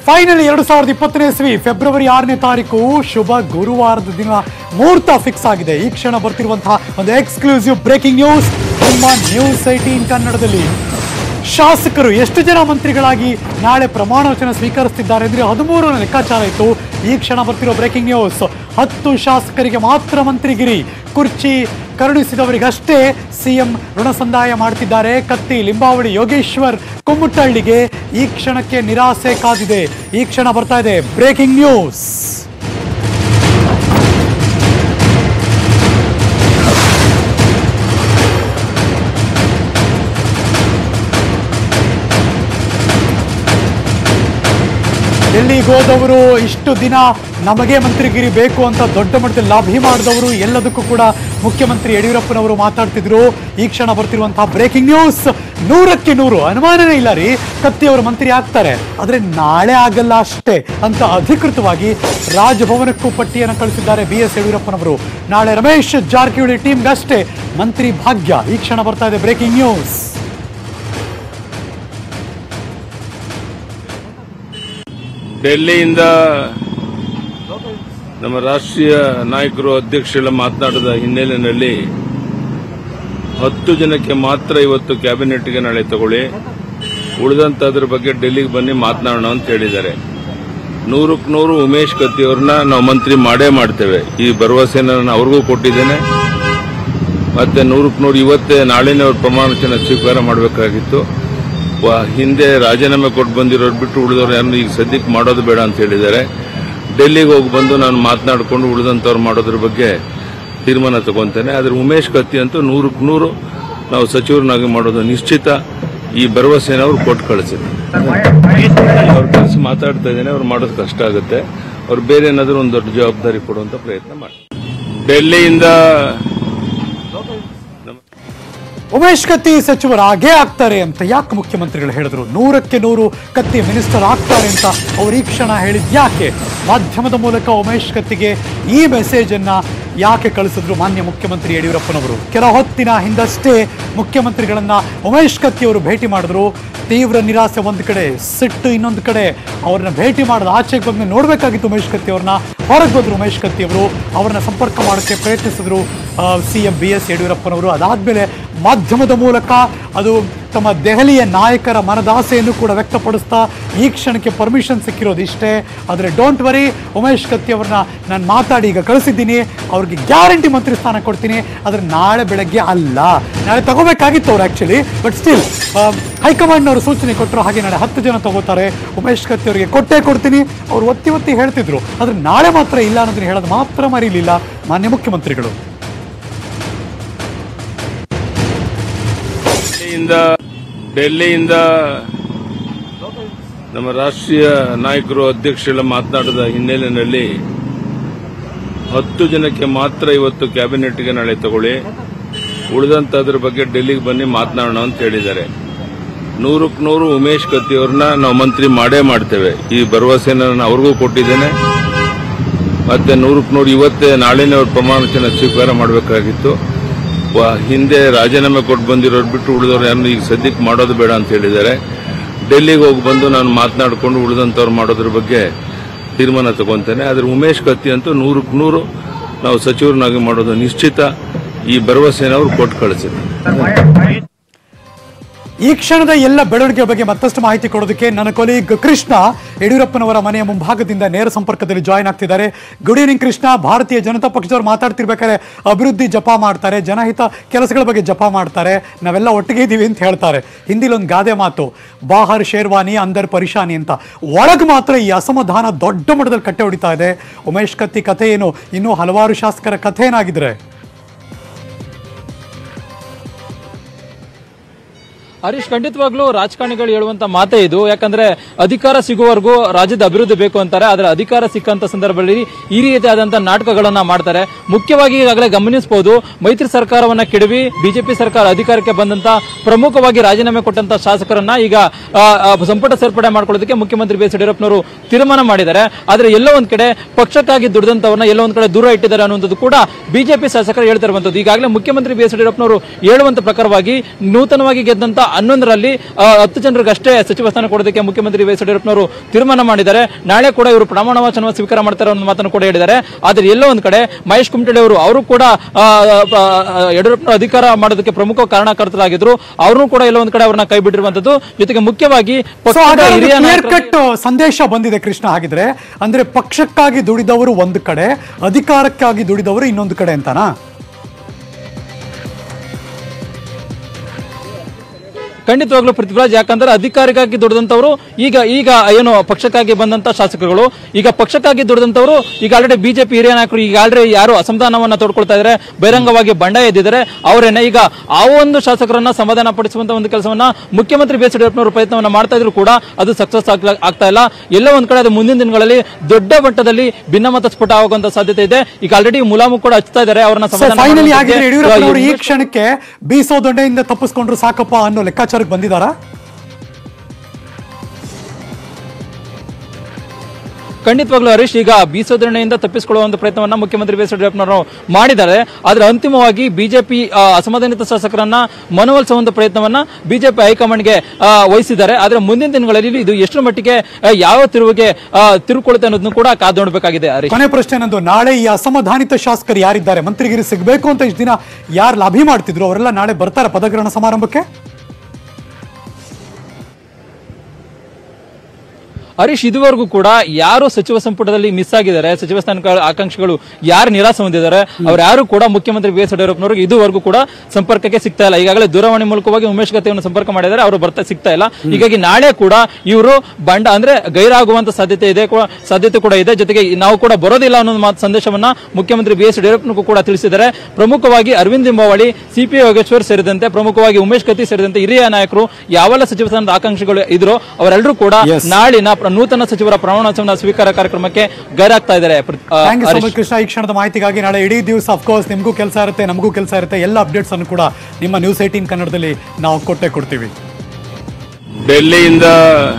Final ಎರಡು ಸಾವಿರದ ಇಪ್ಪತ್ತನೇ ಇಸ್ವಿ ಫೆಬ್ರವರಿ ಆರನೇ ತಾರೀಕು ಶುಭ ಗುರುವಾರದ ದಿನ ಮುಹೂರ್ತ ಫಿಕ್ಸ್ ಆಗಿದೆ ಈ ಕ್ಷಣ ಬರ್ತಿರುವಂತಹ ಒಂದು ಎಕ್ಸ್ಕ್ಲೂಸಿವ್ ಬ್ರೇಕಿಂಗ್ ನ್ಯೂಸ್ ನಿಮ್ಮ ನ್ಯೂಸ್ ಏಟೀನ್ ಕನ್ನಡದಲ್ಲಿ ಶಾಸಕರು ಎಷ್ಟು ಜನ ಮಂತ್ರಿಗಳಾಗಿ ನಾಳೆ ಪ್ರಮಾಣ ವಚನ ಸ್ವೀಕರಿಸ್ತಿದ್ದಾರೆ ಅಂದ್ರೆ ಹದಿಮೂರು ಲೆಕ್ಕಾಚಾರ ಇತ್ತು ಈ ಕ್ಷಣ ಬರ್ತಿರೋ ಬ್ರೇಕಿಂಗ್ ನ್ಯೂಸ್ ಹತ್ತು ಶಾಸಕರಿಗೆ ಮಾತ್ರ ಮಂತ್ರಿಗಿರಿ ಕುರ್ಚಿ ಕರುಣಿಸಿದವರಿಗಷ್ಟೇ ಸಿಎಂ ಋಣ ಸಂದಾಯ ಮಾಡ್ತಿದ್ದಾರೆ ಕತ್ತಿ ಲಿಂಬಾವಳಿ ಯೋಗೇಶ್ವರ್ ಕುಮ್ಮುಟ್ಟಹಳ್ಳಿಗೆ ಈ ಕ್ಷಣಕ್ಕೆ ನಿರಾಸೆ ಕಾದಿದೆ ಈ ಕ್ಷಣ ಬರ್ತಾ ಇದೆ ಬ್ರೇಕಿಂಗ್ ನ್ಯೂಸ್ ಡೆಲ್ಲಿಗೆ ಹೋದವರು ಇಷ್ಟು ದಿನ ನಮಗೆ ಮಂತ್ರಿಗಿರಿ ಬೇಕು ಅಂತ ದೊಡ್ಡ ಮಟ್ಟದಲ್ಲಿ ಲಾಭಿ ಮಾಡಿದವರು ಎಲ್ಲದಕ್ಕೂ ಕೂಡ ಮುಖ್ಯಮಂತ್ರಿ ಯಡಿಯೂರಪ್ಪನವರು ಮಾತಾಡ್ತಿದ್ರು ಈ ಕ್ಷಣ ಬರ್ತಿರುವಂತಹ ಬ್ರೇಕಿಂಗ್ ನ್ಯೂಸ್ ನೂರಕ್ಕೆ ನೂರು ಅನುಮಾನನೇ ಇಲ್ಲ ರೀ ಕತ್ತಿ ಅವರು ಮಂತ್ರಿ ಆಗ್ತಾರೆ ಆದ್ರೆ ನಾಳೆ ಆಗಲ್ಲ ಅಷ್ಟೇ ಅಂತ ಅಧಿಕೃತವಾಗಿ ರಾಜಭವನಕ್ಕೂ ಪಟ್ಟಿಯನ್ನು ಕಳಿಸಿದ್ದಾರೆ ಬಿ ಎಸ್ ಯಡಿಯೂರಪ್ಪನವರು ನಾಳೆ ರಮೇಶ್ ಜಾರಕಿಹೊಳಿ ಟೀಮ್ಗಷ್ಟೇ ಮಂತ್ರಿ ಭಾಗ್ಯ ಈ ಕ್ಷಣ ಬರ್ತಾ ಇದೆ ಬ್ರೇಕಿಂಗ್ ನ್ಯೂಸ್ ಡೆಲ್ಲಿಯಿಂದ ನಮ್ಮ ರಾಷ್ಟ್ರೀಯ ನಾಯಕರು ಅಧ್ಯಕ್ಷರೆಲ್ಲ ಮಾತನಾಡಿದ ಹಿನ್ನೆಲೆಯಲ್ಲಿ ಹತ್ತು ಜನಕ್ಕೆ ಮಾತ್ರ ಇವತ್ತು ಕ್ಯಾಬಿನೆಟ್ಗೆ ನಾಳೆ ತಗೊಳ್ಳಿ ಉಳಿದಂತದ್ರ ಬಗ್ಗೆ ಡೆಲ್ಲಿಗೆ ಬನ್ನಿ ಮಾತನಾಡೋಣ ಅಂತ ಹೇಳಿದ್ದಾರೆ ನೂರಕ್ಕೆ ನೂರು ಉಮೇಶ್ ಕತ್ತಿ ಅವ್ರನ್ನ ನಾವು ಮಂತ್ರಿ ಮಾಡೇ ಮಾಡ್ತೇವೆ ಈ ಭರವಸೆನ ನಾನು ಅವ್ರಿಗೂ ಕೊಟ್ಟಿದ್ದೇನೆ ಮತ್ತೆ ನೂರಕ್ಕೆ ನೂರು ಇವತ್ತೇ ನಾಳೆನೇ ಅವ್ರ ಪ್ರಮಾಣ ವಚನ ಸ್ವೀಕಾರ ಮಾಡಬೇಕಾಗಿತ್ತು ವ- ಹಿಂದೆ ರಾಜೀನಾಮೆ ಕೊಟ್ಟು ಬಂದಿರೋರು ಬಿಟ್ಟು ಉಳಿದವ್ರು ಯಾರನ್ನು ಈಗ ಸದ್ಯಕ್ಕೆ ಮಾಡೋದು ಬೇಡ ಅಂತ ಹೇಳಿದ್ದಾರೆ ಡೆಲ್ಲಿಗೆ ಹೋಗಿ ಬಂದು ನಾನು ಮಾತನಾಡಿಕೊಂಡು ಉಳಿದಂಥವ್ರು ಮಾಡೋದ್ರ ಬಗ್ಗೆ ತೀರ್ಮಾನ ತಗೊಂತೇನೆ ಆದ್ರೆ ಉಮೇಶ್ ಕತ್ತಿ ಅಂತೂ ನೂರಕ್ಕೆ ನೂರು ನಾವು ಸಚಿವರನ್ನಾಗಿ ಮಾಡೋದು ನಿಶ್ಚಿತ ಈ ಭರವಸೆನ ಅವ್ರು ಕೊಟ್ಟು ಕಳಿಸಿದ್ರು ಅವ್ರ ಕೆಲಸ ಮಾತಾಡ್ತಾ ಇದ್ದೇನೆ ಅವ್ರು ಮಾಡೋದು ಕಷ್ಟ ಆಗುತ್ತೆ ಅವ್ರು ಬೇರೆ ಏನಾದರೂ ಒಂದು ದೊಡ್ಡ ಜವಾಬ್ದಾರಿ ಕೊಡುವಂತ ಪ್ರಯತ್ನ ಮಾಡಿ ಡೆಲ್ಲಿಯಿಂದ ಉಮೇಶ್ ಕತ್ತಿ ಸಚಿವರಾಗೇ ಆಗ್ತಾರೆ ಅಂತ ಯಾಕೆ ಮುಖ್ಯಮಂತ್ರಿಗಳು ಹೇಳಿದ್ರು ನೂರಕ್ಕೆ ನೂರು ಕತ್ತಿ ಮಿನಿಸ್ಟರ್ ಆಗ್ತಾರೆ ಅಂತ ಅವ್ರು ಈ ಕ್ಷಣ ಹೇಳಿದ್ ಯಾಕೆ ಮಾಧ್ಯಮದ ಮೂಲಕ ಉಮೇಶ್ ಕತ್ತಿಗೆ ಈ ಮೆಸೇಜ್ ಅನ್ನ ಯಾಕೆ ಕಳಿಸಿದ್ರು ಮಾನ್ಯ ಮುಖ್ಯಮಂತ್ರಿ ಯಡಿಯೂರಪ್ಪನವರು ಕೆಲ ಹೊತ್ತಿನ ಹಿಂದಷ್ಟೇ ಮುಖ್ಯಮಂತ್ರಿಗಳನ್ನ ಉಮೇಶ್ ಕತ್ತಿ ಅವರು ಭೇಟಿ ಮಾಡಿದ್ರು ತೀವ್ರ ನಿರಾಸೆ ಒಂದು ಕಡೆ ಸಿಟ್ಟು ಇನ್ನೊಂದು ಕಡೆ ಅವ್ರನ್ನ ಭೇಟಿ ಮಾಡಿದ ಆಚೆಗೆ ಬಂದು ನೋಡಬೇಕಾಗಿತ್ತು ಉಮೇಶ್ ಕತ್ತಿ ಅವ್ರನ್ನ ಹೊರಗೆ ಬಂದ್ರು ಉಮೇಶ್ ಕತ್ತಿ ಅವರು ಅವ್ರನ್ನ ಸಂಪರ್ಕ ಮಾಡೋಕ್ಕೆ ಪ್ರಯತ್ನಿಸಿದ್ರು ಸಿ ಎಂ ಬಿ ಎಸ್ ಯಡಿಯೂರಪ್ಪನವರು ಅದಾದ್ಮೇಲೆ ಮಾಧ್ಯಮದ ಮೂಲಕ ಅದು ತಮ್ಮ ದೆಹಲಿಯ ನಾಯಕರ ಮನದಾಸೆಯನ್ನು ಕೂಡ ವ್ಯಕ್ತಪಡಿಸ್ತಾ ಈ ಕ್ಷಣಕ್ಕೆ ಪರ್ಮಿಷನ್ ಸಿಕ್ಕಿರೋದು ಇಷ್ಟೇ ಆದರೆ ಡೋಂಟ್ ವರಿ ಉಮೇಶ್ ಕತ್ತಿ ಅವ್ರನ್ನ ನಾನು ಮಾತಾಡಿ ಈಗ ಕಳಿಸಿದ್ದೀನಿ ಅವ್ರಿಗೆ ಗ್ಯಾರಂಟಿ ಮಂತ್ರಿ ಸ್ಥಾನ ಕೊಡ್ತೀನಿ ಆದರೆ ನಾಳೆ ಬೆಳಗ್ಗೆ ಅಲ್ಲ ನಾಳೆ ತಗೋಬೇಕಾಗಿತ್ತು ಅವ್ರು ಆ್ಯಕ್ಚುಲಿ ಬಟ್ ಸ್ಟಿಲ್ ಹೈಕಮಾಂಡ್ನವರು ಸೂಚನೆ ಕೊಟ್ಟರು ಹಾಗೆ ನಾಳೆ ಹತ್ತು ಜನ ತಗೋತಾರೆ ಉಮೇಶ್ ಕತ್ತಿ ಅವರಿಗೆ ಕೊಟ್ಟೇ ಕೊಡ್ತೀನಿ ಅವ್ರು ಒತ್ತಿ ಒತ್ತಿ ಹೇಳ್ತಿದ್ರು ಆದರೆ ನಾಳೆ ಮಾತ್ರ ಇಲ್ಲ ಅನ್ನೋದನ್ನ ಹೇಳೋದು ಮಾತ್ರ ಮರೀಲಿಲ್ಲ ಮಾನ್ಯ ಮುಖ್ಯಮಂತ್ರಿಗಳು ಡೆಲ್ಲಿಯಿಂದ ಡೆಲ್ಲಿಯಿಂದ ನಮ್ಮ ರಾಷ್ಟ್ರೀಯ ನಾಯಕರು ಅಧ್ಯಕ್ಷರೆಲ್ಲ ಮಾತನಾಡಿದ ಹಿನ್ನೆಲೆಯಲ್ಲಿ ಹತ್ತು ಜನಕ್ಕೆ ಮಾತ್ರ ಇವತ್ತು ಕ್ಯಾಬಿನೆಟ್ಗೆ ನಾಳೆ ತಗೊಳ್ಳಿ ಉಳಿದಂತದ್ರ ಬಗ್ಗೆ ಡೆಲ್ಲಿಗೆ ಬನ್ನಿ ಮಾತನಾಡೋಣ ಅಂತ ಹೇಳಿದ್ದಾರೆ ನೂರಕ್ಕೆ ನೂರು ಉಮೇಶ್ ಕತ್ತಿ ಅವ್ರನ್ನ ನಾವು ಮಂತ್ರಿ ಮಾಡೇ ಮಾಡ್ತೇವೆ ಈ ಭರವಸೆನ ನಾನು ಅವ್ರಿಗೂ ಕೊಟ್ಟಿದ್ದೇನೆ ಮತ್ತೆ ನೂರಕ್ಕೆ ನೂರು ಇವತ್ತೇ ನಾಳೆನೇ ಅವ್ರ ಪ್ರಮಾಣ ವಚನ ಸ್ವೀಕಾರ ಮಾಡಬೇಕಾಗಿತ್ತು ವ- ಹಿಂದೆ ರಾಜೀನಾಮೆ ಕೊಟ್ಟು ಬಂದಿರೋರು ಬಿಟ್ಟು ಉಳಿದವ್ರು ಯಾರನ್ನು ಈಗ ಸದ್ಯಕ್ಕೆ ಮಾಡೋದು ಬೇಡ ಅಂತ ಹೇಳಿದ್ದಾರೆ ಡೆಲ್ಲಿಗೆ ಹೋಗಿ ಬಂದು ನಾನು ಮಾತನಾಡಿಕೊಂಡು ಉಳಿದಂಥವ್ರು ಮಾಡೋದ್ರ ಬಗ್ಗೆ ತೀರ್ಮಾನ ತಗೊಂತೇನೆ ಆದ್ರೆ ಉಮೇಶ್ ಕತ್ತಿ ಅಂತೂ ನೂರಕ್ಕೆ ನೂರು ನಾವು ಸಚಿವರನ್ನಾಗಿ ಮಾಡೋದು ನಿಶ್ಚಿತ ಈ ಭರವಸೆನ ಅವ್ರು ಕೊಟ್ಟು ಕಳಿಸಿದ್ರು ಈ ಕ್ಷಣದ ಎಲ್ಲ ಬೆಳವಣಿಗೆ ಬಗ್ಗೆ ಮತ್ತಷ್ಟು ಮಾಹಿತಿ ಕೊಡೋದಕ್ಕೆ ನನ್ನ ಕೊಲೀಗ್ ಕೃಷ್ಣ ಯಡಿಯೂರಪ್ಪನವರ ಮನೆಯ ಮುಂಭಾಗದಿಂದ ನೇರ ಸಂಪರ್ಕದಲ್ಲಿ ಜಾಯ್ನ್ ಆಗ್ತಿದ್ದಾರೆ ಗುಡ್ ಈವ್ನಿಂಗ್ ಕೃಷ್ಣ ಭಾರತೀಯ ಜನತಾ ಪಕ್ಷದವ್ರು ಮಾತಾಡ್ತಿರ್ಬೇಕಾದ್ರೆ ಅಭಿವೃದ್ಧಿ ಜಪ ಮಾಡ್ತಾರೆ ಜನಹಿತ ಕೆಲಸಗಳ ಬಗ್ಗೆ ಜಪ ಮಾಡ್ತಾರೆ ನಾವೆಲ್ಲ ಒಟ್ಟಿಗೆ ಇದ್ದೀವಿ ಅಂತ ಹೇಳ್ತಾರೆ ಹಿಂದಿಲಿ ಒಂದು ಗಾದೆ ಮಾತು ಬಾಹರ್ ಶೇರ್ವಾನಿ ಅಂದರ್ ಪರಿಶಾನಿ ಅಂತ ಒಳಗೆ ಮಾತ್ರ ಈ ಅಸಮಾಧಾನ ದೊಡ್ಡ ಮಟ್ಟದಲ್ಲಿ ಕಟ್ಟೆ ಹೊಡಿತಾ ಇದೆ ಉಮೇಶ್ ಕತ್ತಿ ಕಥೆ ಏನು ಇನ್ನೂ ಹಲವಾರು ಶಾಸಕರ ಕಥೆ ಏನಾಗಿದ್ರೆ ಹರೀಶ್ ಖಂಡಿತವಾಗ್ಲೂ ರಾಜಕಾರಣಿಗಳು ಹೇಳುವಂತ ಮಾತೇ ಇದು ಯಾಕಂದ್ರೆ ಅಧಿಕಾರ ಸಿಗುವವರೆಗೂ ರಾಜ್ಯದ ಅಭಿವೃದ್ಧಿ ಬೇಕು ಅಂತಾರೆ ಆದ್ರೆ ಅಧಿಕಾರ ಸಿಕ್ಕಂತ ಸಂದರ್ಭದಲ್ಲಿ ಈ ರೀತಿಯಾದಂತಹ ನಾಟಕಗಳನ್ನ ಮಾಡ್ತಾರೆ ಮುಖ್ಯವಾಗಿ ಈಗಾಗಲೇ ಗಮನಿಸಬಹುದು ಮೈತ್ರಿ ಸರ್ಕಾರವನ್ನ ಕೆಡವಿ ಬಿಜೆಪಿ ಸರ್ಕಾರ ಅಧಿಕಾರಕ್ಕೆ ಬಂದಂತ ಪ್ರಮುಖವಾಗಿ ರಾಜೀನಾಮೆ ಕೊಟ್ಟಂತ ಶಾಸಕರನ್ನ ಈಗ ಆ, ಆ, ಸಂಪುಟ ಸೇರ್ಪಡೆ ಮಾಡ್ಕೊಳ್ಳೋದಕ್ಕೆ ಮುಖ್ಯಮಂತ್ರಿ ಬಿ ಎಸ್ ಯಡಿಯೂರಪ್ಪನವರು ತೀರ್ಮಾನ ಮಾಡಿದ್ದಾರೆ ಆದ್ರೆ ಎಲ್ಲೋ ಒಂದ್ ಕಡೆ ಪಕ್ಷಕ್ಕಾಗಿ ದುಡಿದಂತವನ್ನ ಎಲ್ಲೋ ಒಂದ್ ಕಡೆ ದೂರ ಇಟ್ಟಿದ್ದಾರೆ ಅನ್ನುವಂಥದ್ದು ಕೂಡ ಬಿಜೆಪಿ ಶಾಸಕರು ಹೇಳ್ತಿರುವಂತದ್ದು ಈಗಾಗಲೇ ಮುಖ್ಯಮಂತ್ರಿ ಬಿ ಎಸ್ ಯಡಿಯೂರಪ್ಪನವರು ಹೇಳುವಂತ ಪ್ರಕಾರವಾಗಿ ನೂತನವಾಗಿ ಗೆದ್ದಂತ ಹನ್ನೊಂದರಲ್ಲಿ ಆ, ಹತ್ತು ಜನರಿಗಷ್ಟೇ ಸಚಿವ ಸ್ಥಾನ ಕೊಡೋದಕ್ಕೆ ಮುಖ್ಯಮಂತ್ರಿ ವೈ ಎಸ್ ಯಡಿಯೂರಪ್ಪನವರು ತೀರ್ಮಾನ ಮಾಡಿದ್ದಾರೆ ನಾಳೆ ಕೂಡ ಇವರು ಪ್ರಮಾಣ ವಚನ ಸ್ವೀಕಾರ ಮಾಡ್ತಾರೆ ಅನ್ನೋ ಮಾತನ್ನು ಕೂಡ ಹೇಳಿದ್ದಾರೆ ಆದರೆ ಎಲ್ಲೋ ಒಂದ್ ಕಡೆ ಮಹೇಶ್ ಕುಮಟಳ್ಳಿ ಅವರು ಅವರು ಕೂಡ ಆ, ಆ, ಆ, ಯಡಿಯೂರಪ್ಪನವರು ಅಧಿಕಾರ ಮಾಡೋದಕ್ಕೆ ಪ್ರಮುಖ ಕಾರಣಕರ್ತರಾಗಿದ್ರು ಅವ್ರನ್ನೂ ಕೂಡ ಎಲ್ಲೋ ಒಂದ್ ಕಡೆ ಅವ್ರನ್ನ ಕೈ ಬಿಟ್ಟಿರುವಂತದ್ದು ಜೊತೆಗೆ ಮುಖ್ಯವಾಗಿ ಸೊ ಪಕ್ಷದ ಹಿರಿಯ ಕ್ಲಿಯರ್ ನಾಯಕರಲ್ಲಿ- ಕಟ್ ಸಂದೇಶ ಬಂದಿದೆ ಕೃಷ್ಣ ಹಾಗಿದ್ರೆ ಅಂದ್ರೆ ಪಕ್ಷಕ್ಕಾಗಿ ದುಡಿದವರು ಒಂದು ಕಡೆ ಅಧಿಕಾರಕ್ಕಾಗಿ ದುಡಿದವರು ಇನ್ನೊಂದು ಕಡೆ ಅಂತಾನಾ ಖಂಡಿತವಾಗ್ಲೂ ಪೃಥ್ವಿರಾಜ್ ಯಾಕಂದ್ರೆ ಅಧಿಕಾರಿಗಾಗಿ ದುಡಿದಂತವರು ಈಗ ಈಗ ಏನು ಪಕ್ಷಕ್ಕಾಗಿ ಬಂದಂತ ಶಾಸಕರುಗಳು ಈಗ ಪಕ್ಷಕ್ಕಾಗಿ ದುಡಿದಂತವರು ಈಗ ಆಲ್ರೆಡಿ ಬಿಜೆಪಿ ಹಿರಿಯ ನಾಯಕರು ಈಗ ಆಲ್ರೆಡಿ ಯಾರು ಅಸಮಾಧಾನವನ್ನ ತೋಡ್ಕೊಳ್ತಾ ಇದ್ದಾರೆ ಬಹಿರಂಗವಾಗಿ ಬಂಡಾಯ ಎದ್ದಿದ್ದಾರೆ ಅವರೇನೆ ಈಗ ಆ ಒಂದು ಶಾಸಕರನ್ನ ಸಮಾಧಾನ ಪಡಿಸುವಂತ ಒಂದು ಕೆಲಸವನ್ನ ಮುಖ್ಯಮಂತ್ರಿ ಬಿ ಎಸ್ ಯಡಿಯೂರಪ್ಪನವರು ಪ್ರಯತ್ನವನ್ನ ಮಾಡ್ತಾ ಇದ್ರು ಕೂಡ ಅದು ಸಕ್ಸಸ್ ಆಗ್ತಾ ಇಲ್ಲ ಎಲ್ಲೋ ಒಂದ್ ಕಡೆ ಅದು ಮುಂದಿನ ದಿನಗಳಲ್ಲಿ ದೊಡ್ಡ ಮಟ್ಟದಲ್ಲಿ ಭಿನ್ನಮತ ಸ್ಫೋಟ ಆಗುವಂತ ಸಾಧ್ಯತೆ ಇದೆ ಈಗ ಆಲ್ರೆಡಿ ಮುಲಾಮು ಕೂಡ ಹಚ್ತಾ ಇದ್ದಾರೆ ಅವರನ್ನ ಸಮಾಧಾನ ಫೈನಲಿ ಮಾಡೋದಕ್ಕೆ. ಆಗಿದ್ರೆ ಯಡಿಯೂರಪ್ಪನವರು ಈ ಇವ್ರು- ಕ್ಷಣಕ್ಕೆ ಬೀಸೋ ದೊಡ್ಡೆಯಿಂದ ತಪ್ಪಿಸ್ಕೊಂಡ್ರು ಸಾಕಪ್ಪ ಅನ್ನೋ ಲೆಕ್ಕಾಚಾರಕ್ಕೆ ಬಂದಿದಾರಾ ಖಂಡಿತವಾಗ್ಲೂ ಹರೀಶ್ ಈಗ ಬೀಸೋಧರಣೆಯಿಂದ ತಪ್ಪಿಸಿಕೊಳ್ಳುವ ಒಂದು ಪ್ರಯತ್ನವನ್ನ ಮುಖ್ಯಮಂತ್ರಿ ಬಿ ಎಸ್ ಯಡಿಯೂರಪ್ಪನವರು ಮಾಡಿದ್ದಾರೆ ಆದ್ರೆ ಅಂತಿಮವಾಗಿ ಬಿಜೆಪಿ ಅಸಮಾಧಾನಿತ ಶಾಸಕರನ್ನ ಮನವೊಲಿಸುವ ಒಂದು ಪ್ರಯತ್ನವನ್ನ ಬಿಜೆಪಿ ಹೈಕಮಾಂಡ್ಗೆ ಆ, ವಹಿಸಿದ್ದಾರೆ ಆದ್ರೆ ಮುಂದಿನ ದಿನಗಳಲ್ಲಿ ಇದು ಎಷ್ಟು ಮಟ್ಟಿಗೆ ಆ, ಯಾವ ತಿರುವಿಗೆ ಆ, ತಿರುಕೊಳ್ಳುತ್ತೆ ಅನ್ನೋದನ್ನು ಕೂಡ ಕಾದು ನೋಡಬೇಕಾಗಿದೆ ಹರೀಶ್ ಕೊನೆ ಪ್ರಶ್ನೆ ನಂದು ನಾಳೆ ಈ ಅಸಮಾಧಾನಿತ ಶಾಸಕರು ಯಾರಿದ್ದಾರೆ ಮಂತ್ರಿಗಿರಿ ಸಿಗಬೇಕು ಅಂತ ಇಷ್ಟು ದಿನ ಯಾರು ಲಾಭಿ ಮಾಡ್ತಿದ್ರು ಅವರೆಲ್ಲ ನಾಳೆ ಬರ್ತಾರೆ ಪದಗ್ರಹಣ ಸಮಾರಂಭಕ್ಕೆ ಹರೀಶ್ ಇದುವರೆಗೂ ಕೂಡ ಯಾರು ಸಚಿವ ಸಂಪುಟದಲ್ಲಿ ಮಿಸ್ ಆಗಿದ್ದಾರೆ ಸಚಿವ ಸ್ಥಾನ ಆಕಾಂಕ್ಷಿಗಳು ಯಾರು ನಿರಾಸೆ ಹೊಂದಿದ್ದಾರೆ ಅವ್ರು ಯಾರು ಕೂಡ ಮುಖ್ಯಮಂತ್ರಿ ಬಿ ಎಸ್ ಯಡಿಯೂರಪ್ಪನವರಿಗೆ ಇದುವರೆಗೂ ಕೂಡ ಸಂಪರ್ಕಕ್ಕೆ ಸಿಗ್ತಾ ಇಲ್ಲ ಈಗಾಗಲೇ ದೂರವಾಣಿ ಮೂಲಕವಾಗಿ ಉಮೇಶ್ ಗತೆಯನ್ನು ಸಂಪರ್ಕ ಮಾಡಿದ್ದಾರೆ ಅವರು ಬರ್ತಾ ಸಿಗ್ತಾ ಇಲ್ಲ ಹೀಗಾಗಿ ನಾಳೆ ಕೂಡ ಇವರು ಬಂಡ ಅಂದ್ರೆ ಗೈರಾಗುವಂತ ಸಾಧ್ಯತೆ ಇದೆ ಕೂಡ- ಸಾಧ್ಯತೆ ಕೂಡ ಇದೆ ಜೊತೆಗೆ ನಾವು ಕೂಡ ಬರೋದಿಲ್ಲ ಅನ್ನೋ ಮಾತು ಸಂದೇಶವನ್ನ ಮುಖ್ಯಮಂತ್ರಿ ಬಿ ಎಸ್ ಯಡಿಯೂರಪ್ಪನಿಗೂ ಕೂಡ ತಿಳಿಸಿದ್ದಾರೆ ಪ್ರಮುಖವಾಗಿ ಅರವಿಂದ್ ಲಿಂಬಾವಳಿ ಸಿಪಿ ಯೋಗೇಶ್ವರ್ ಸೇರಿದಂತೆ ಪ್ರಮುಖವಾಗಿ ಉಮೇಶ್ ಕತ್ತಿ ಸೇರಿದಂತೆ ಹಿರಿಯ ನಾಯಕರು ಯಾವೆಲ್ಲ ಸಚಿವ ಸ್ಥಾನದ ಆಕಾಂಕ್ಷಿಗಳು ಇದ್ರು ಅವರೆಲ್ಲರೂ ಕೂಡ Yes. ನಾಳಿನ ಪ್ರ- ನೂತನ ಸಚಿವರ ಪ್ರಮಾಣವಚನ ಸ್ವೀಕಾರ ಕಾರ್ಯಕ್ರಮಕ್ಕೆ ಗೈರಾಗ್ತಾ ಇದ್ದಾರೆ ಪೃ- ಆ, thank you so Harish. Much Krishna ಈ ಕ್ಷಣದ ಮಾಹಿತಿಗಾಗಿ ನಾಳೆ ಇಡೀ ದಿವಸ ಅಫ್ಕೋರ್ಸ್ ನಿಮಗೂ ಕೆಲಸ ಇರುತ್ತೆ ನಮಗೂ ಕೆಲಸ ಇರುತ್ತೆ ಎಲ್ಲ ಅಪ್ಡೇಟ್ಸ್ ಅನ್ನು ಕೂಡ ನಿಮ್ಮ ನ್ಯೂಸ್ ಏಟೀನ್ ಕನ್ನಡದಲ್ಲಿ ನಾವು ಕೊಟ್ಟೆ ಕೊಡ್ತೀವಿ ಡೆಲ್ಲಿಯಿಂದ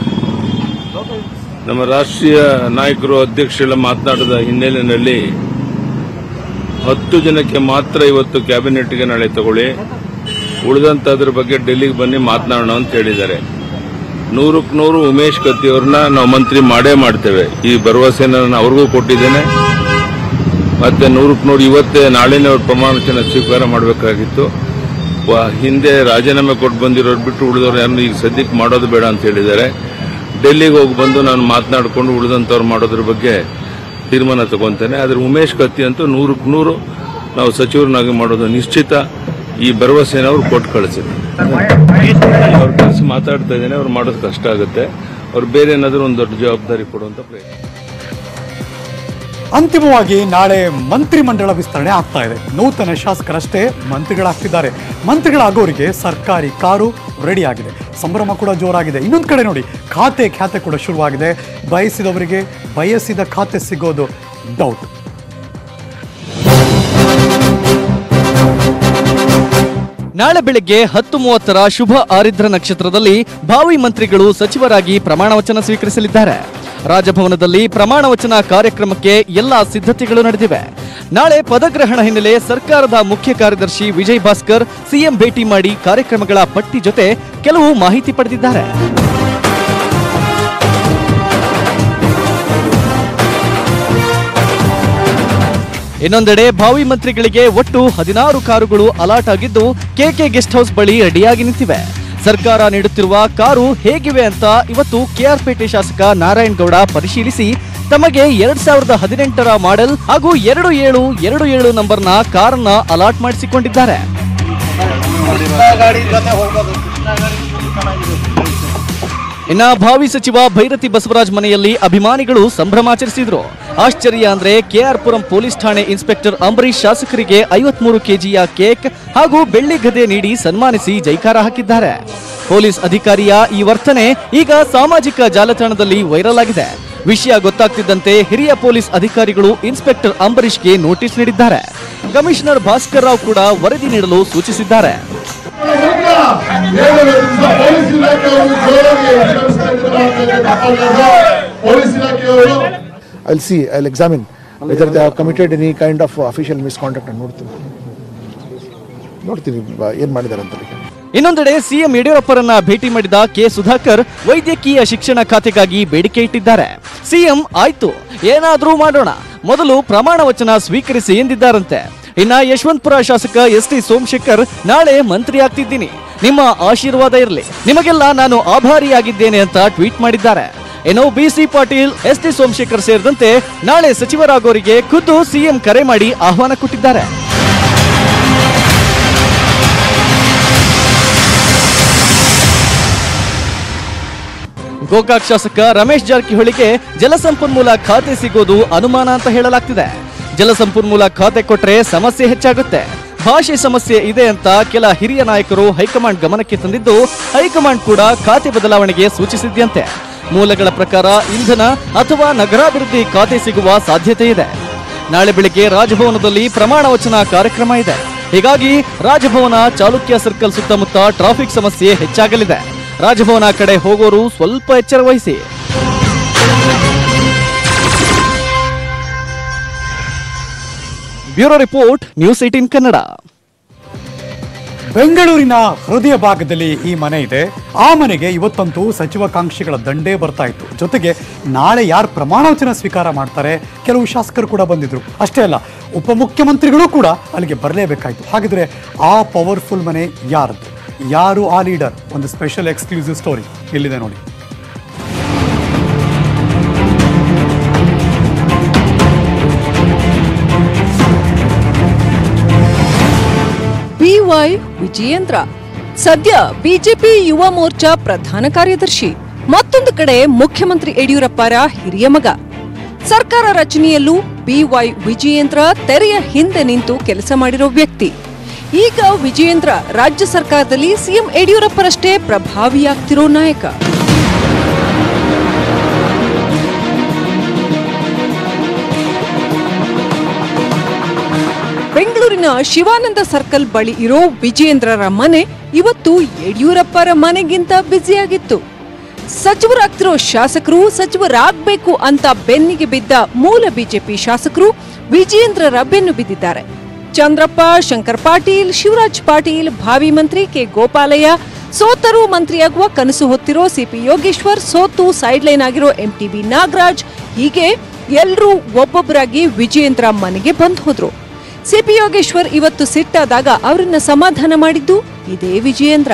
ನಮ್ಮ ರಾಷ್ಟ್ರೀಯ ನಾಯಕರು ಅಧ್ಯಕ್ಷರೆಲ್ಲ ಮಾತನಾಡಿದ ಹಿನ್ನೆಲೆಯಲ್ಲಿ ಹತ್ತು ಜನಕ್ಕೆ ಮಾತ್ರ ಇವತ್ತು ಕ್ಯಾಬಿನೆಟ್ಗೆ ನಾಳೆ ತಗೊಳ್ಳಿ ಉಳಿದಂತದ್ರ ಬಗ್ಗೆ ಡೆಲ್ಲಿಗೆ ಬನ್ನಿ ಮಾತನಾಡೋಣ ಅಂತ ಹೇಳಿದ್ದಾರೆ ನೂರಕ್ಕೆ ನೂರು ಉಮೇಶ್ ಕತ್ತಿ ಅವ್ರನ್ನ ನಾವು ಮಂತ್ರಿ ಮಾಡೇ ಮಾಡ್ತೇವೆ ಈ ಭರವಸೆನ ನಾನು ಅವ್ರಿಗೂ ಕೊಟ್ಟಿದ್ದೇನೆ ಮತ್ತೆ ನೂರಕ್ಕೆ ನೂರು ಇವತ್ತೇ ನಾಳೆನೇ ಅವ್ರ ಪ್ರಮಾಣ ವಚನ ಸ್ವೀಕಾರ ಮಾಡಬೇಕಾಗಿತ್ತು ವ- ಹಿಂದೆ ರಾಜೀನಾಮೆ ಕೊಟ್ಟು ಬಂದಿರೋರು ಬಿಟ್ಟು ಉಳಿದವ್ರು ಯಾರನ್ನು ಈಗ ಸದ್ಯಕ್ಕೆ ಮಾಡೋದು ಬೇಡ ಅಂತ ಹೇಳಿದ್ದಾರೆ ಡೆಲ್ಲಿಗೆ ಹೋಗಿ ಬಂದು ನಾನು ಮಾತನಾಡಿಕೊಂಡು ಉಳಿದಂಥವ್ರು ಮಾಡೋದ್ರ ಬಗ್ಗೆ ತೀರ್ಮಾನ ತಗೊಂತೇನೆ ಆದ್ರೆ ಉಮೇಶ್ ಕತ್ತಿ ಅಂತೂ ನೂರಕ್ಕೆ ನೂರು ನಾವು ಸಚಿವರನ್ನಾಗಿ ಮಾಡೋದು ನಿಶ್ಚಿತ ಈ ಭರವಸೆನ ಅವ್ರು ಕೊಟ್ಟು ಕಳಿಸಿದ್ರು ಅವ್ರ ಕೆಲಸ ಮಾತಾಡ್ತಾ ಇದ್ದೇನೆ ಅವ್ರು ಮಾಡೋದು ಕಷ್ಟ ಆಗುತ್ತೆ ಅವ್ರು ಬೇರೆ ಏನಾದರೂ ಒಂದು ದೊಡ್ಡ ಜವಾಬ್ದಾರಿ ಕೊಡುವಂತ ಪ್ರಯತ್ನ ಅಂತಿಮವಾಗಿ ನಾಳೆ ಮಂತ್ರಿಮಂಡಲ ವಿಸ್ತರಣೆ ಆಗ್ತಾ ಇದೆ ನೂತನ ಶಾಸಕರಷ್ಟೇ ಮಂತ್ರಿಗಳಾಗ್ತಿದ್ದಾರೆ ಮಂತ್ರಿಗಳಾಗೋರಿಗೆ ಸರ್ಕಾರಿ ಕಾರು ರೆಡಿ ಆಗಿದೆ ಸಂಭ್ರಮ ಕೂಡ ಜೋರಾಗಿದೆ ಇನ್ನೊಂದು ಕಡೆ ನೋಡಿ ಖಾತೆ ಖ್ಯಾತೆ ಕೂಡ ಶುರುವಾಗಿದೆ ಬಯಸಿದವರಿಗೆ ಬಯಸಿದ ಖಾತೆ ಸಿಗೋದು ಡೌಟ್ ನಾಳೆ ಬೆಳಗ್ಗೆ ಹತ್ತು ಮೂವತ್ತರ ಶುಭ ಆರಿದ್ರ ನಕ್ಷತ್ರದಲ್ಲಿ ಭಾವಿ ಮಂತ್ರಿಗಳು ಸಚಿವರಾಗಿ ಪ್ರಮಾಣ ವಚನ ಸ್ವೀಕರಿಸಲಿದ್ದಾರೆ ರಾಜಭವನದಲ್ಲಿ ಪ್ರಮಾಣ ವಚನ ಕಾರ್ಯಕ್ರಮಕ್ಕೆ ಎಲ್ಲಾ ಸಿದ್ಧತೆಗಳು ನಡೆದಿವೆ ನಾಳೆ ಪದಗ್ರಹಣ ಹಿನ್ನೆಲೆ ಸರ್ಕಾರದ ಮುಖ್ಯ ಕಾರ್ಯದರ್ಶಿ ವಿಜಯ್ ಭಾಸ್ಕರ್ ಸಿಎಂ ಭೇಟಿ ಮಾಡಿ ಕಾರ್ಯಕ್ರಮಗಳ ಪಟ್ಟಿ ಜೊತೆ ಕೆಲವು ಮಾಹಿತಿ ಪಡೆದಿದ್ದಾರೆ ಇನ್ನೊಂದೆಡೆ ಭಾವಿ ಮಂತ್ರಿಗಳಿಗೆ ಒಟ್ಟು ಹದಿನಾರು ಕಾರುಗಳು ಅಲಾಟ್ ಆಗಿದ್ದು ಕೆಕೆ ಗೆಸ್ಟ್ ಹೌಸ್ ಬಳಿ ರೆಡಿಯಾಗಿ ನಿಂತಿವೆ ಸರ್ಕಾರ ನೀಡುತ್ತಿರುವ ಕಾರು ಹೇಗಿವೆ ಅಂತ ಇವತ್ತು ಕೆಆರ್ಪೇಟೆ ಶಾಸಕ ನಾರಾಯಣ್ ಗೌಡ ಪರಿಶೀಲಿಸಿ ತಮಗೆ ಎರಡ್ ಸಾವಿರದ ಹದಿನೆಂಟರ ಮಾಡೆಲ್ ಹಾಗೂ ಎರಡು ಏಳು ಎರಡು ಏಳು ನಂಬರ್ನ ಕಾರನ್ನ ಅಲಾಟ್ ಮಾಡಿಸಿಕೊಂಡಿದ್ದಾರೆ ಇನ್ನ ಭಾವಿ ಸಚಿವ ಭೈರತಿ ಬಸವರಾಜ್ ಮನೆಯಲ್ಲಿ ಅಭಿಮಾನಿಗಳು ಸಂಭ್ರಮಾಚರಿಸಿದ್ರು ಆಶ್ಚರ್ಯ ಅಂದ್ರೆ ಕೆಆರ್ ಪುರಂ ಪೊಲೀಸ್ ಠಾಣೆ ಇನ್ಸ್ಪೆಕ್ಟರ್ ಅಂಬರೀಶ್ ಶಾಸಕರಿಗೆ ಐವತ್ಮೂರು ಕೆಜಿಯ ಕೇಕ್ ಹಾಗೂ ಬೆಳ್ಳಿ ಗದೆ ನೀಡಿ ಸನ್ಮಾನಿಸಿ ಜೈಕಾರ ಹಾಕಿದ್ದಾರೆ ಪೊಲೀಸ್ ಅಧಿಕಾರಿಯ ಈ ವರ್ತನೆ ಈಗ ಸಾಮಾಜಿಕ ಜಾಲತಾಣದಲ್ಲಿ ವೈರಲ್ ಆಗಿದೆ ವಿಷಯ ಗೊತ್ತಾಗ್ತಿದ್ದಂತೆ ಹಿರಿಯ ಪೊಲೀಸ್ ಅಧಿಕಾರಿಗಳು ಇನ್ಸ್ಪೆಕ್ಟರ್ ಅಂಬರೀಶ್ಗೆ ನೋಟಿಸ್ ನೀಡಿದ್ದಾರೆ ಕಮಿಷನರ್ ಭಾಸ್ಕರ್ ರಾವ್ ಕೂಡ ವರದಿ ನೀಡಲು ಸೂಚಿಸಿದ್ದಾರೆ ಪೊಲೀಸ್ ಇಲಾಖೆಯವರು ಜೋರಾಗಿ ಪೊಲೀಸ್ ಇಲಾಖೆಯವರು I'll see, I'll examine whether they have committed any kind of official misconduct and ನೋಡ್ತೀನಿ ನೋಡ್ತೀನಿ ಏನು ಮಾಡಿದ್ದಾರೆ ಅಂತ ಇನ್ನೊಂದೆಡೆ ಸಿಎಂ ಯಡಿಯೂರಪ್ಪರನ್ನ ಭೇಟಿ ಮಾಡಿದ ಕೆ ಸುಧಾಕರ್ ವೈದ್ಯಕೀಯ ಶಿಕ್ಷಣ ಖಾತೆಗಾಗಿ ಬೇಡಿಕೆ ಇಟ್ಟಿದ್ದಾರೆ ಸಿಎಂ ಆಯ್ತು ಏನಾದ್ರೂ ಮಾಡೋಣ ಮೊದಲು ಪ್ರಮಾಣ ವಚನ ಸ್ವೀಕರಿಸಿ ಎಂದಿದ್ದಾರಂತೆ ಇನ್ನ ಯಶವಂತಪುರ ಶಾಸಕ ಎಸ್ ಟಿ ಸೋಮಶೇಖರ್ ನಾಳೆ ಮಂತ್ರಿ ಆಗ್ತಿದ್ದೀನಿ ನಿಮ್ಮ ಆಶೀರ್ವಾದ ಇರಲಿ ನಿಮಗೆಲ್ಲ ನಾನು ಆಭಾರಿಯಾಗಿದ್ದೇನೆ ಅಂತ ಟ್ವೀಟ್ ಮಾಡಿದ್ದಾರೆ ಏನೋ B C Patil S T Somashekhar ಸೇರಿದಂತೆ ನಾಳೆ ಸಚಿವರಾಗೋರಿಗೆ ಖುದ್ದು ಸಿಎಂ ಕರೆ ಮಾಡಿ ಆಹ್ವಾನ ಕೊಟ್ಟಿದ್ದಾರೆ ಗೋಕಾಕ್ ಶಾಸಕ ರಮೇಶ್ ಜಾರಕಿಹೊಳಿಗೆ ಜಲಸಂಪನ್ಮೂಲ ಖಾತೆ ಸಿಗೋದು ಅನುಮಾನ ಅಂತ ಹೇಳಲಾಗ್ತಿದೆ ಜಲಸಂಪನ್ಮೂಲ ಖಾತೆ ಕೊಟ್ರೆ ಸಮಸ್ಯೆ ಹೆಚ್ಚಾಗುತ್ತೆ ಭಾಷೆ ಸಮಸ್ಯೆ ಇದೆ ಅಂತ ಕೆಲ ಹಿರಿಯ ನಾಯಕರು ಹೈಕಮಾಂಡ್ ಗಮನಕ್ಕೆ ತಂದಿದ್ದು ಹೈಕಮಾಂಡ್ ಕೂಡ ಖಾತೆ ಬದಲಾವಣೆಗೆ ಸೂಚಿಸಿದ್ಯಂತೆ ಮೂಲಗಳ ಪ್ರಕಾರ ಇಂಧನ ಅಥವಾ ನಗರಾಭಿವೃದ್ಧಿ ಖಾತೆ ಸಿಗುವ ಸಾಧ್ಯತೆ ಇದೆ ನಾಳೆ ಬೆಳಿಗ್ಗೆ ರಾಜಭವನದಲ್ಲಿ ಪ್ರಮಾಣ ವಚನ ಕಾರ್ಯಕ್ರಮ ಇದೆ ಹೀಗಾಗಿ ರಾಜಭವನ ಚಾಲುಕ್ಯ ಸರ್ಕಲ್ ಸುತ್ತಮುತ್ತ ಟ್ರಾಫಿಕ್ ಸಮಸ್ಯೆ ಹೆಚ್ಚಾಗಲಿದೆ ರಾಜಭವನ ಕಡೆ ಹೋಗೋರು ಸ್ವಲ್ಪ ಎಚ್ಚರ ವಹಿಸಿ bureau report news eighteen Kannada ಬೆಂಗಳೂರಿನ ಹೃದಯ ಭಾಗದಲ್ಲಿ ಈ ಮನೆ ಇದೆ ಆ ಮನೆಗೆ ಇವತ್ತಂತೂ ಸಚಿವಾಕಾಂಕ್ಷಿಗಳ ದಂಡೇ ಬರ್ತಾ ಇತ್ತು ಜೊತೆಗೆ ನಾಳೆ ಯಾರು ಪ್ರಮಾಣವಚನ ಸ್ವೀಕಾರ ಮಾಡ್ತಾರೆ ಕೆಲವು ಶಾಸಕರು ಕೂಡ ಬಂದಿದ್ರು ಅಷ್ಟೇ ಅಲ್ಲ ಉಪಮುಖ್ಯಮಂತ್ರಿಗಳು ಕೂಡ ಅಲ್ಲಿಗೆ ಬರಲೇಬೇಕಾಯ್ತು ಹಾಗಿದ್ರೆ ಆ ಪವರ್ಫುಲ್ ಮನೆ ಯಾರದ್ದು ಯಾರು ಆ ಲೀಡರ್ ಒಂದು ಸ್ಪೆಷಲ್ ಎಕ್ಸ್ಕ್ಲೂಸಿವ್ ಸ್ಟೋರಿ ಇಲ್ಲಿದೆ ನೋಡಿ ಬಿವೈ ವಿಜಯೇಂದ್ರ ಸದ್ಯ ಬಿಜೆಪಿ ಯುವ ಮೋರ್ಚಾ ಪ್ರಧಾನ ಕಾರ್ಯದರ್ಶಿ ಮತ್ತೊಂದು ಕಡೆ ಮುಖ್ಯಮಂತ್ರಿ ಯಡಿಯೂರಪ್ಪರ ಹಿರಿಯ ಮಗ ಸರ್ಕಾರ ರಚನೆಯಲ್ಲೂ ಬಿವೈ ವಿಜಯೇಂದ್ರ ತೆರೆಯ ಹಿಂದೆ ನಿಂತು ಕೆಲಸ ಮಾಡಿರೋ ವ್ಯಕ್ತಿ ಈಗ ವಿಜಯೇಂದ್ರ ರಾಜ್ಯ ಸರ್ಕಾರದಲ್ಲಿ ಸಿಎಂ ಯಡಿಯೂರಪ್ಪರಷ್ಟೇ ಪ್ರಭಾವಿಯಾಗ್ತಿರೋ ನಾಯಕ ಬೆಂಗಳೂರಿನ ಶಿವಾನಂದ ಸರ್ಕಲ್ ಬಳಿ ಇರೋ ವಿಜಯೇಂದ್ರರ ಮನೆ ಇವತ್ತು ಯಡಿಯೂರಪ್ಪರ ಮನೆಗಿಂತ ಬ್ಯುಸಿಯಾಗಿತ್ತು ಸಚಿವರಾಗ್ತಿರೋ ಶಾಸಕರು ಸಚಿವರಾಗಬೇಕು ಅಂತ ಬೆನ್ನಿಗೆ ಬಿದ್ದ ಮೂಲ ಬಿಜೆಪಿ ಶಾಸಕರು ವಿಜಯೇಂದ್ರರ ಬೆನ್ನು ಬಿದ್ದಿದ್ದಾರೆ ಚಂದ್ರಪ್ಪ ಶಂಕರ್ ಪಾಟೀಲ್ ಶಿವರಾಜ್ ಪಾಟೀಲ್ ಭಾವಿ ಮಂತ್ರಿ ಕೆ ಗೋಪಾಲಯ್ಯ ಸೋತರೂ ಮಂತ್ರಿಯಾಗುವ ಕನಸು ಹೊತ್ತಿರೋ ಸಿಪಿ ಯೋಗೇಶ್ವರ್ ಸೋತು ಸೈಡ್ಲೈನ್ ಆಗಿರೋ ಎಂಟಿಬಿ ನಾಗರಾಜ್ ಹೀಗೆ ಎಲ್ರೂ ಒಬ್ಬೊಬ್ಬರಾಗಿ ವಿಜಯೇಂದ್ರ ಮನೆಗೆ ಬಂದ್ ಹೋದ್ರು ಸಿಪಿ ಯೋಗೇಶ್ವರ್ ಇವತ್ತು ಸಿಟ್ಟಾದಾಗ ಅವರನ್ನ ಸಮಾಧಾನ ಮಾಡಿದ್ದು ಇದೇ ವಿಜಯೇಂದ್ರ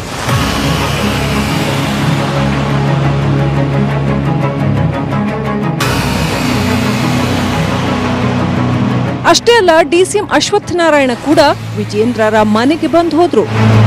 ಅಷ್ಟೇ ಅಲ್ಲ ಡಿಸಿಎಂ ಅಶ್ವತ್ಥನಾರಾಯಣ ಕೂಡ ವಿಜಯೇಂದ್ರರ ಮನೆಗೆ ಬಂದು ಹೋದ್ರು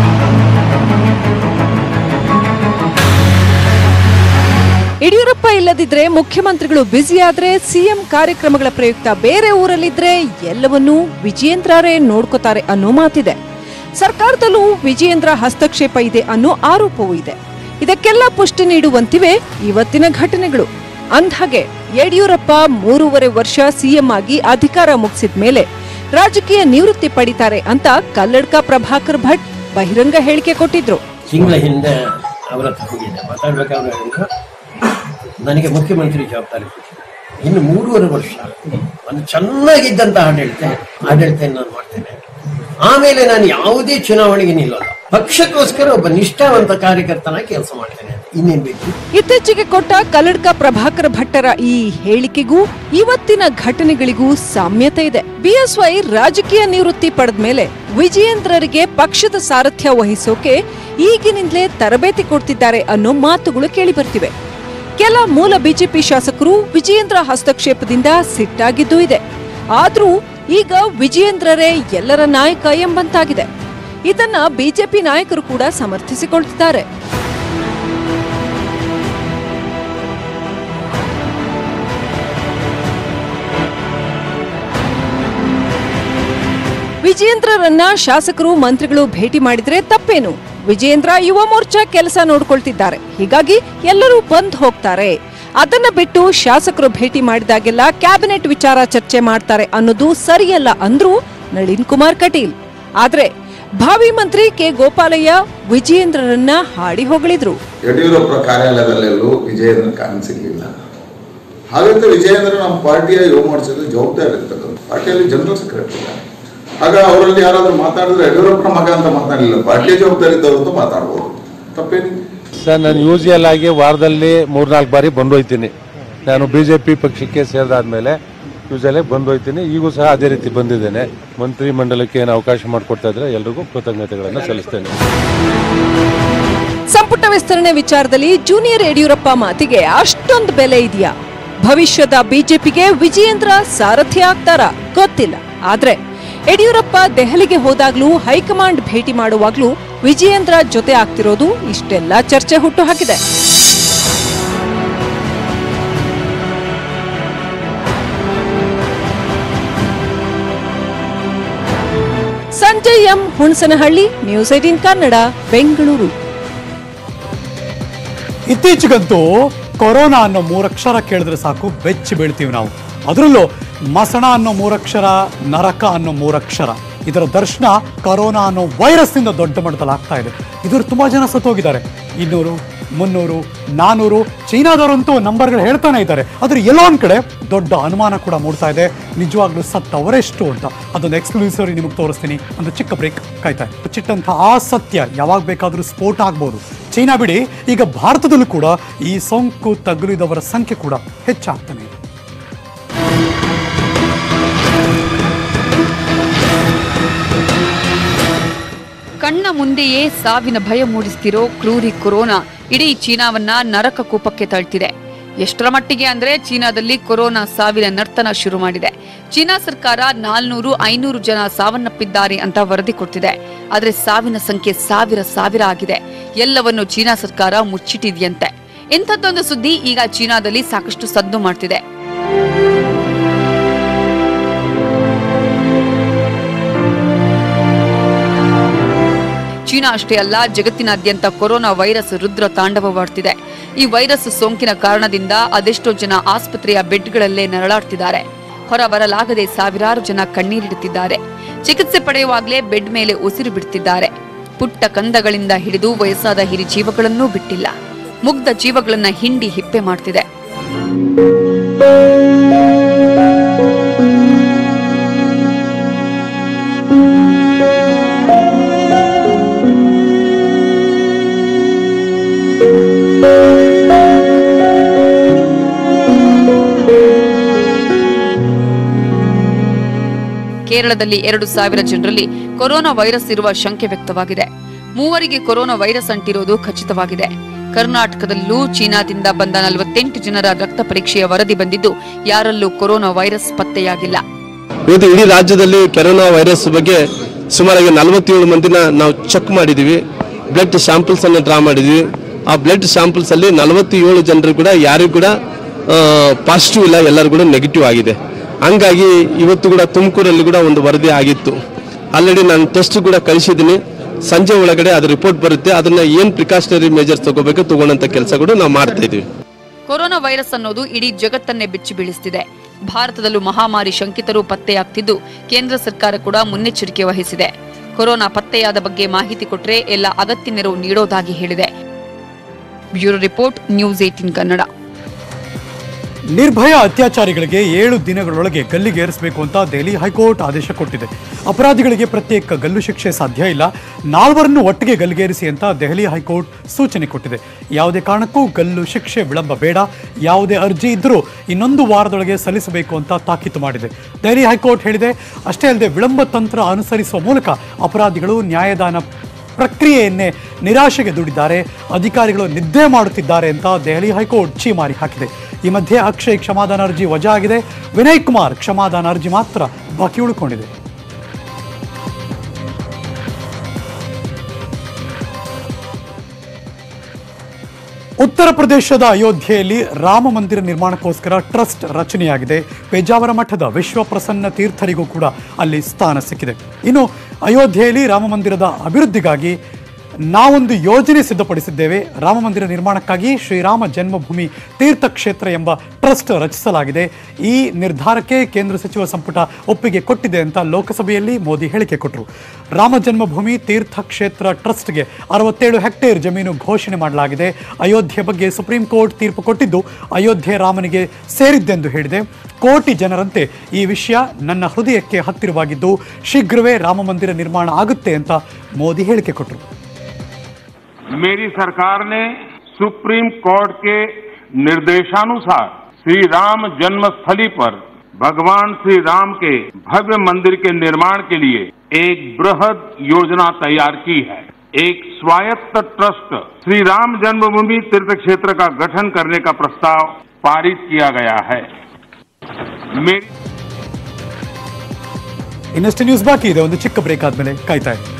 ಯಡಿಯೂರಪ್ಪ ಇಲ್ಲದಿದ್ರೆ ಮುಖ್ಯಮಂತ್ರಿಗಳು ಬ್ಯುಸಿ ಆದ್ರೆ ಸಿಎಂ ಕಾರ್ಯಕ್ರಮಗಳ ಪ್ರಯುಕ್ತ ಬೇರೆ ಊರಲ್ಲಿದ್ರೆ ಎಲ್ಲವನ್ನೂ ವಿಜಯೇಂದ್ರರೇ ನೋಡ್ಕೋತಾರೆ ಅನ್ನೋ ಮಾತಿದೆ ಸರ್ಕಾರದಲ್ಲೂ ವಿಜಯೇಂದ್ರ ಹಸ್ತಕ್ಷೇಪ ಇದೆ ಅನ್ನೋ ಆರೋಪವೂ ಇದೆ ಇದಕ್ಕೆಲ್ಲ ಪುಷ್ಟಿ ನೀಡುವಂತಿವೆ ಇವತ್ತಿನ ಘಟನೆಗಳು ಅಂದ್ಹಾಗೆ ಯಡಿಯೂರಪ್ಪ ಮೂರುವರೆ ವರ್ಷ ಸಿಎಂ ಆಗಿ ಅಧಿಕಾರ ಮುಗಿಸಿದ ಮೇಲೆ ರಾಜಕೀಯ ನಿವೃತ್ತಿ ಪಡಿತಾರೆ ಅಂತ ಕಲ್ಲಡ್ಕ ಪ್ರಭಾಕರ್ ಭಟ್ ಬಹಿರಂಗ ಹೇಳಿಕೆ ಕೊಟ್ಟಿದ್ರು ತಿಂಗಳ ಹಿಂದೆ ಅವರ ಹತ್ರ ಹೋಗಿದ್ದೆ ಮಾತಾಡ್ಬೇಕಾದ್ರೆ ಹೇಳಿದ್ರು ನನಗೆ ಮುಖ್ಯಮಂತ್ರಿ ಜವಾಬ್ದಾರಿ ಕೊಟ್ಟಿದ್ದಾರೆ. ಇನ್ನು ಮೂರುವರೆ ವರ್ಷ ಒಂದು ಚೆನ್ನಾಗಿದ್ದಂತ ಆಡಳಿತ ಆಡಳಿತ ನಾನು ಮಾಡ್ತೇನೆ ಆಮೇಲೆ ನಾನು ಯಾವುದೇ ಚುನಾವಣೆಗೆ ನಿಲ್ಲಲ್ಲ ಪಕ್ಷಕ್ಕೋಸ್ಕರ ಒಬ್ಬ ನಿಷ್ಠಾವಂತ ಕಾರ್ಯಕರ್ತನಾಗಿ ಕೆಲಸ ಮಾಡ್ತೇನೆ ಇನ್ನೇನ್ ಬೇಕು ಇತ್ತೀಚೆಗೆ ಕೊಟ್ಟ ಕಲ್ಲಡ್ಕ ಪ್ರಭಾಕರ್ ಭಟ್ಟರ ಈ ಹೇಳಿಕೆಗೂ ಇವತ್ತಿನ ಘಟನೆಗಳಿಗೂ ಸಾಮ್ಯತೆ ಇದೆ ಬಿಎಸ್ವೈ ರಾಜಕೀಯ ನಿವೃತ್ತಿ ಪಡೆದ ಮೇಲೆ ವಿಜಯೇಂದ್ರರಿಗೆ ಪಕ್ಷದ ಸಾರಥ್ಯ ವಹಿಸೋಕೆ ಈಗಿನಿಂದಲೇ ತರಬೇತಿ ಕೊಡ್ತಿದ್ದಾರೆ ಅನ್ನೋ ಮಾತುಗಳು ಕೇಳಿಬರ್ತಿವೆ ಕೆಲ ಮೂಲ ಬಿಜೆಪಿ ಶಾಸಕರು ವಿಜಯೇಂದ್ರ ಹಸ್ತಕ್ಷೇಪದಿಂದ ಸಿಟ್ಟಾಗಿದ್ದೂ ಇದೆ ಆದ್ರೂ ಈಗ ವಿಜಯೇಂದ್ರರೇ ಎಲ್ಲರ ನಾಯಕ ಎಂಬಂತಾಗಿದೆ ಇದನ್ನ ಬಿಜೆಪಿ ನಾಯಕರು ಕೂಡ ಸಮರ್ಥಿಸಿಕೊಳ್ತಿದ್ದಾರೆ ವಿಜಯೇಂದ್ರರನ್ನ ಶಾಸಕರು ಮಂತ್ರಿಗಳು ಭೇಟಿ ಮಾಡಿದ್ರೆ ತಪ್ಪೇನು ವಿಜಯೇಂದ್ರ ಯುವ ಮೋರ್ಚಾ ಕೆಲಸ ನೋಡ್ಕೊಳ್ತಿದ್ದಾರೆ ಹೀಗಾಗಿ ಎಲ್ಲರೂ ಬಂದ್ ಹೋಗ್ತಾರೆ ಅದನ್ನ ಬಿಟ್ಟು ಶಾಸಕರು ಭೇಟಿ ಮಾಡಿದಾಗೆಲ್ಲ ಕ್ಯಾಬಿನೆಟ್ ವಿಚಾರ ಚರ್ಚೆ ಮಾಡ್ತಾರೆ ಅನ್ನೋದು ಸರಿಯಲ್ಲ ಅಂದ್ರು ನಳಿನ್ ಕುಮಾರ್ ಕಟೀಲ್ ಆದ್ರೆ ಭಾವಿ ಮಂತ್ರಿ ಕೆ ಗೋಪಾಲಯ್ಯ ವಿಜಯೇಂದ್ರರನ್ನ ಹಾಡಿ ಹೊಗಳಿದ್ರು ಯಡಿಯೂರಪ್ಪರ ಕಾರ್ಯಾಲಯದಲ್ಲೆಲ್ಲೂ ವಿಜಯೇಂದ್ರ ಕಾಣಿಸಿರ್ಲಿಲ್ಲ ಹಾಗಂತ ವಿಜಯೇಂದ್ರ ನಮ್ಮ ಪಾರ್ಟಿಯ ಯುವ ಮೋರ್ಚಾದ ಜವಾಬ್ದಾರಿ ಇರ್ತಕ್ಕಂಥ ಪಾರ್ಟಿಯಲ್ಲಿ ಜನರಲ್ ಸೆಕ್ರೆಟರಿ ಇದ್ದಾರೆ ಆಗ ಅವರಲ್ಲಿ ಯಾರಾದ್ರೂ ಮಾತಾಡಿದ್ರೆ ಯಡಿಯೂರಪ್ಪನ ಮಗ ಅಂತ ಮಾತಾಡಲಿಲ್ಲ ಪಾರ್ಟಿ ಜವಾಬ್ದಾರಿ ಇದ್ದವರು ಅಂತ ಮಾತಾಡ್ಬೋದು ತಪ್ಪೇನಿದೆ ಸರ್ ನಾನು ಯೂಶಿಯಲ್ ಆಗಿ ವಾರದಲ್ಲಿ ಮೂರ್ನಾಲ್ಕು ಬಾರಿ ಬಂದೋಯ್ತೀನಿ ನಾನು ಬಿ ಜೆ ಪಿ ಪಕ್ಷಕ್ಕೆ ಸೇರಿದಾದ್ಮೇಲೆ ಯೂಶಲ್ ಆಗಿ ಬಂದೋಯ್ತೀನಿ ಈಗೂ ಸಹ ಅದೇ ರೀತಿ ಬಂದಿದ್ದೇನೆ ಮಂತ್ರಿ ಮಂಡಲಕ್ಕೆ ಏನು ಅವಕಾಶ ಮಾಡಿಕೊಡ್ತಾ ಇದ್ರೆ ಎಲ್ರಿಗೂ ಕೃತಜ್ಞತೆಗಳನ್ನು ಸಲ್ಲಿಸ್ತೇನೆ ಸಂಪುಟ ವಿಸ್ತರಣೆ ವಿಚಾರದಲ್ಲಿ ಜೂನಿಯರ್ ಯಡಿಯೂರಪ್ಪ ಮಾತಿಗೆ ಅಷ್ಟೊಂದು ಬೆಲೆ ಇದೆಯಾ ಭವಿಷ್ಯದ ಬಿಜೆಪಿಗೆ ವಿಜಯೇಂದ್ರ ಸಾರಥಿ ಆಗ್ತಾರಾ ಗೊತ್ತಿಲ್ಲ ಆದ್ರೆ ಯಡಿಯೂರಪ್ಪ ದೆಹಲಿಗೆ ಹೋದಾಗ್ಲೂ ಹೈಕಮಾಂಡ್ ಭೇಟಿ ಮಾಡುವಾಗ್ಲೂ ವಿಜಯೇಂದ್ರ ಜೊತೆ ಆಗ್ತಿರೋದು ಇಷ್ಟೆಲ್ಲ ಚರ್ಚೆ ಹುಟ್ಟು ಹಾಕಿದೆ Sanjay M Hunasanahalli news eighteen Kannada Bengaluru ಇತ್ತೀಚೆಗಂತೂ ಕೊರೋನಾ ಅನ್ನೋ ಮೂರಕ್ಷರ ಕೇಳಿದ್ರೆ ಸಾಕು ಬೆಚ್ಚಿ ಬೀಳ್ತೀವಿ ನಾವು ಅದರಲ್ಲೂ ಮಸಣ ಅನ್ನೋ ಮೂರಕ್ಷರ ನರಕ ಅನ್ನೋ ಮೂರಕ್ಷರ ಇದರ ದರ್ಶನ ಕೊರೋನಾ ಅನ್ನೋ ವೈರಸ್ನಿಂದ ದೊಡ್ಡ ಮಟ್ಟದಲ್ಲಿ ಆಗ್ತಾ ಇದೆ ಇದ್ರ ತುಂಬಾ ಜನ ಸತ್ತೋಗಿದ್ದಾರೆ ಇನ್ನೂರು ಮುನ್ನೂರು ನಾನೂರು ಚೈನಾದವರಂತೂ ನಂಬರ್ಗಳು ಹೇಳ್ತಾನೆ ಇದ್ದಾರೆ ಆದ್ರೆ ಎಲ್ಲೋ ಒಂದ್ ಕಡೆ ದೊಡ್ಡ ಅನುಮಾನ ಕೂಡ ಮೂಡ್ತಾ ಇದೆ ನಿಜವಾಗ್ಲೂ ಸತ್ತವರೆಷ್ಟು ಅಂತ ಅದೊಂದು ಎಕ್ಸ್ಕ್ಲೂಸಿವ್ ನಿಮಗೆ ತೋರಿಸ್ತೀನಿ ಒಂದು ಚಿಕ್ಕ ಬ್ರೇಕ್ ಕಾಯ್ತಾ ಇದೆ ಚಿಟ್ಟಂತ ಆ ಸತ್ಯ ಯಾವಾಗ ಬೇಕಾದರೂ ಸ್ಫೋಟ ಆಗ್ಬೋದು ಚೈನಾ ಬಿಡಿ ಈಗ ಭಾರತದಲ್ಲೂ ಕೂಡ ಈ ಸೋಂಕು ತಗುಲಿದವರ ಸಂಖ್ಯೆ ಕೂಡ ಹೆಚ್ಚಾಗ್ತಾನೆ ಇದೆ ಕಣ್ಣ ಮುಂದೆಯೇ ಸಾವಿನ ಭಯ ಮೂಡಿಸ್ತಿರೋ ಕ್ರೂರಿ ಕೊರೋನಾ ಇಡೀ ಚೀನಾವನ್ನ ನರಕ ಕೂಪಕ್ಕೆ ತಳ್ತಿದೆ ಎಷ್ಟರ ಮಟ್ಟಿಗೆ ಅಂದ್ರೆ ಚೀನಾದಲ್ಲಿ ಕೊರೋನಾ ಸಾವಿನ ನರ್ತನ ಶುರು ಮಾಡಿದೆ ಚೀನಾ ಸರ್ಕಾರ ನಾಲ್ನೂರು ಐನೂರು ಜನ ಸಾವನ್ನಪ್ಪಿದ್ದಾರೆ ಅಂತ ವರದಿ ಕೊಡ್ತಿದೆ ಆದ್ರೆ ಸಾವಿನ ಸಂಖ್ಯೆ ಸಾವಿರ ಸಾವಿರ ಆಗಿದೆ ಎಲ್ಲವನ್ನು ಚೀನಾ ಸರ್ಕಾರ ಮುಚ್ಚಿಟ್ಟಿದೆಯಂತೆ ಇಂಥದ್ದೊಂದು ಸುದ್ದಿ ಈಗ ಚೀನಾದಲ್ಲಿ ಸಾಕಷ್ಟು ಸದ್ದು ಮಾಡ್ತಿದೆ ಚೀನಾ ಅಷ್ಟೇ ಅಲ್ಲ ಜಗತ್ತಿನಾದ್ಯಂತ ಕೊರೋನಾ ವೈರಸ್ ರುದ್ರ ತಾಂಡವವಾಡ್ತಿದೆ ಈ ವೈರಸ್ ಸೋಂಕಿನ ಕಾರಣದಿಂದ ಅದೆಷ್ಟೋ ಜನ ಆಸ್ಪತ್ರೆಯ ಬೆಡ್ಗಳಲ್ಲೇ ನರಳಾಡ್ತಿದ್ದಾರೆ ಹೊರ ಬರಲಾಗದೆ ಸಾವಿರಾರು ಜನ ಕಣ್ಣೀರಿಡುತ್ತಿದ್ದಾರೆ ಚಿಕಿತ್ಸೆ ಪಡೆಯುವಾಗಲೇ ಬೆಡ್ ಮೇಲೆ ಉಸಿರು ಬಿಡ್ತಿದ್ದಾರೆ ಪುಟ್ಟ ಕಂದಗಳಿಂದ ಹಿಡಿದು ವಯಸ್ಸಾದ ಹಿರಿ ಜೀವಗಳನ್ನೂ ಬಿಟ್ಟಿಲ್ಲ ಮುಗ್ಧ ಜೀವಗಳನ್ನ ಹಿಂಡಿ ಹಿಪ್ಪೆ ಮಾಡ್ತಿದೆ ಕೇರಳದಲ್ಲಿ ಎರಡು ಸಾವಿರ ಜನರಲ್ಲಿ ಕೊರೋನಾ ವೈರಸ್ ಇರುವ ಶಂಕೆ ವ್ಯಕ್ತವಾಗಿದೆ ಮೂವರಿಗೆ ಕೊರೋನಾ ವೈರಸ್ ಅಂಟಿರೋದು ಖಚಿತವಾಗಿದೆ ಕರ್ನಾಟಕದಲ್ಲೂ ಚೀನಾದಿಂದ ಬಂದ ನಲವತ್ತೆಂಟು ಜನರ ರಕ್ತ ಪರೀಕ್ಷೆಯ ವರದಿ ಬಂದಿದ್ದು ಯಾರಲ್ಲೂ ಕೊರೋನಾ ವೈರಸ್ ಪತ್ತೆಯಾಗಿಲ್ಲ ಇವತ್ತು ಇಡೀ ರಾಜ್ಯದಲ್ಲಿ ಕೊರೋನಾ ವೈರಸ್ ಬಗ್ಗೆ ಸುಮಾರಾಗಿ ನಲವತ್ತೇಳು ಮಂದಿನ ನಾವು ಚೆಕ್ ಮಾಡಿದ್ದೀವಿ ಬ್ಲಡ್ ಸ್ಯಾಂಪಲ್ಸ್ ಅನ್ನು ಡ್ರಾ ಮಾಡಿದ್ವಿ ಆ ಬ್ಲಡ್ ಸ್ಯಾಂಪಲ್ಸ್ ಅಲ್ಲಿ ನಲವತ್ತೇಳು ಜನರು ಕೂಡ ಯಾರಿಗೂ ಕೂಡ ಪಾಸಿಟಿವ್ ಇಲ್ಲ ಎಲ್ಲರೂ ಕೂಡ ನೆಗೆಟಿವ್ ಆಗಿದೆ ಹಂಗಾಗಿ ಇವತ್ತು ಕೂಡ ತುಮಕೂರಲ್ಲಿ ಕೂಡ ಒಂದು ವರದಿ ಆಗಿತ್ತು ಆಲ್ರೆಡಿ ನಾನು ಟೆಸ್ಟ್ ಕೂಡ ಕಳಿಸಿದ್ದೀನಿ ಸಂಜೆ ಒಳಗಡೆ ಅದು ರಿಪೋರ್ಟ್ ಬರುತ್ತೆ ಅದನ್ನ ಏನು ಪ್ರಿಕಾಷನರಿ ಮೆಜರ್ಸ್ ತಗೋಬೇಕು ತಗೊಳ್ಳೋಂಥ ಕೆಲಸ ಕೂಡ ನಾವು ಮಾಡ್ತಾ ಇದ್ದೀವಿ ಕೊರೋನಾ ವೈರಸ್ ಅನ್ನೋದು ಇಡೀ ಜಗತ್ತನ್ನೇ ಬೆಚ್ಚಿ ಬೀಳಿಸ್ತಿದೆ ಭಾರತದಲ್ಲೂ ಮಹಾಮಾರಿ ಶಂಕಿತರು ಪತ್ತೆಯಾಗ್ತಿದ್ದು ಕೇಂದ್ರ ಸರ್ಕಾರ ಕೂಡ ಮುನ್ನೆಚ್ಚರಿಕೆ ವಹಿಸಿದೆ ಕೊರೋನಾ ಪತ್ತೆಯಾದ ಬಗ್ಗೆ ಮಾಹಿತಿ ಕೊಟ್ಟರೆ ಎಲ್ಲ ಅಗತ್ಯ ನೆರವು ನೀಡೋದಾಗಿ ಹೇಳಿದೆ bureau report news eighteen Kannada Nirbhaya ಅತ್ಯಾಚಾರಿಗಳಿಗೆ ಏಳು ದಿನಗಳೊಳಗೆ ಗಲ್ಲಿಗೇರಿಸಬೇಕು ಅಂತ ದೆಹಲಿ ಹೈಕೋರ್ಟ್ ಆದೇಶ ಕೊಟ್ಟಿದೆ ಅಪರಾಧಿಗಳಿಗೆ ಪ್ರತ್ಯೇಕ ಗಲ್ಲು ಶಿಕ್ಷೆ ಸಾಧ್ಯ ಇಲ್ಲ ನಾಲ್ವರನ್ನು ಒಟ್ಟಿಗೆ ಗಲ್ಲಿಗೇರಿಸಿ ಅಂತ ದೆಹಲಿ ಹೈಕೋರ್ಟ್ ಸೂಚನೆ ಕೊಟ್ಟಿದೆ ಯಾವುದೇ ಕಾರಣಕ್ಕೂ ಗಲ್ಲು ಶಿಕ್ಷೆ ವಿಳಂಬ ಬೇಡ ಯಾವುದೇ ಅರ್ಜಿ ಇದ್ದರೂ ಇನ್ನೊಂದು ವಾರದೊಳಗೆ ಸಲ್ಲಿಸಬೇಕು ಅಂತ ತಾಕೀತು ಮಾಡಿದೆ ದೆಹಲಿ ಹೈಕೋರ್ಟ್ ಹೇಳಿದೆ ಅಷ್ಟೇ ಅಲ್ಲದೆ ವಿಳಂಬ ತಂತ್ರ ಅನುಸರಿಸುವ ಮೂಲಕ ಅಪರಾಧಿಗಳು ನ್ಯಾಯದಾನ ಪ್ರಕ್ರಿಯೆಯನ್ನೇ ನಿರಾಶೆಗೆ ದುಡಿದ್ದಾರೆ ಅಧಿಕಾರಿಗಳು ನಿದ್ದೆ ಮಾಡುತ್ತಿದ್ದಾರೆ ಅಂತ ದೆಹಲಿ ಹೈಕೋರ್ಟ್ ಛೀಮಾರಿ ಹಾಕಿದೆ ಈ ಮಧ್ಯೆ ಅಕ್ಷಯ್ ಕ್ಷಮಾದಾನ ಅರ್ಜಿ ವಜಾ ಆಗಿದೆ ವಿನಯ್ ಕುಮಾರ್ ಕ್ಷಮಾದಾನ ಅರ್ಜಿ ಮಾತ್ರ ಬಾಕಿ ಉಳ್ಕೊಂಡಿದೆ ಉತ್ತರ ಪ್ರದೇಶದ ಅಯೋಧ್ಯೆಯಲ್ಲಿ ರಾಮ ಮಂದಿರ ನಿರ್ಮಾಣಕ್ಕೋಸ್ಕರ ಟ್ರಸ್ಟ್ ರಚನೆಯಾಗಿದೆ ಪೇಜಾವರ ಮಠದ ವಿಶ್ವಪ್ರಸನ್ನ ತೀರ್ಥರಿಗೂ ಕೂಡ ಅಲ್ಲಿ ಸ್ಥಾನ ಸಿಕ್ಕಿದೆ ಇನ್ನು ಅಯೋಧ್ಯೆಯಲ್ಲಿ ರಾಮ ಮಂದಿರದ ಅಭಿವೃದ್ಧಿಗಾಗಿ ನಾವೊಂದು ಯೋಜನೆ ಸಿದ್ಧಪಡಿಸಿದ್ದೇವೆ ರಾಮ ಮಂದಿರ ನಿರ್ಮಾಣಕ್ಕಾಗಿ ಶ್ರೀರಾಮ ಜನ್ಮಭೂಮಿ ತೀರ್ಥಕ್ಷೇತ್ರ ಎಂಬ ಟ್ರಸ್ಟ್ ರಚಿಸಲಾಗಿದೆ ಈ ನಿರ್ಧಾರಕ್ಕೆ ಕೇಂದ್ರ ಸಚಿವ ಸಂಪುಟ ಒಪ್ಪಿಗೆ ಕೊಟ್ಟಿದೆ ಅಂತ ಲೋಕಸಭೆಯಲ್ಲಿ ಮೋದಿ ಹೇಳಿಕೆ ಕೊಟ್ಟರು ರಾಮ ಜನ್ಮಭೂಮಿ ತೀರ್ಥಕ್ಷೇತ್ರ ಟ್ರಸ್ಟ್ಗೆ ಅರವತ್ತೇಳು ಹೆಕ್ಟೇರ್ ಜಮೀನು ಘೋಷಣೆ ಮಾಡಲಾಗಿದೆ ಅಯೋಧ್ಯೆ ಬಗ್ಗೆ ಸುಪ್ರೀಂ ಕೋರ್ಟ್ ತೀರ್ಪು ಕೊಟ್ಟಿದ್ದು ಅಯೋಧ್ಯೆ ರಾಮನಿಗೆ ಸೇರಿದ್ದೆಂದು ಹೇಳಿದೆ ಕೋಟಿ ಜನರಂತೆ ಈ ವಿಷಯ ನನ್ನ ಹೃದಯಕ್ಕೆ ಹತ್ತಿರವಾಗಿದ್ದು ಶೀಘ್ರವೇ ರಾಮ ಮಂದಿರ ನಿರ್ಮಾಣ ಆಗುತ್ತೆ ಅಂತ ಮೋದಿ ಹೇಳಿಕೆ ಕೊಟ್ಟರು मेरी सरकार ने सुप्रीम कोर्ट के निर्देशानुसार श्री राम जन्मस्थली पर भगवान श्री राम के भव्य मंदिर के निर्माण के लिए एक बृहद योजना तैयार की है एक स्वायत्त ट्रस्ट श्री राम जन्मभूमि तीर्थ क्षेत्र का गठन करने का प्रस्ताव पारित किया गया है मेरी ಇನ್ನಷ್ಟು ನ್ಯೂಸ್ ಬಾಕಿ ಇದೆ ಒಂದು ಚಿಕ್ಕ ಬ್ರೇಕ್ ಆದ್ಮೇಲೆ ಕಾಯ್ತಾ ಇದೆ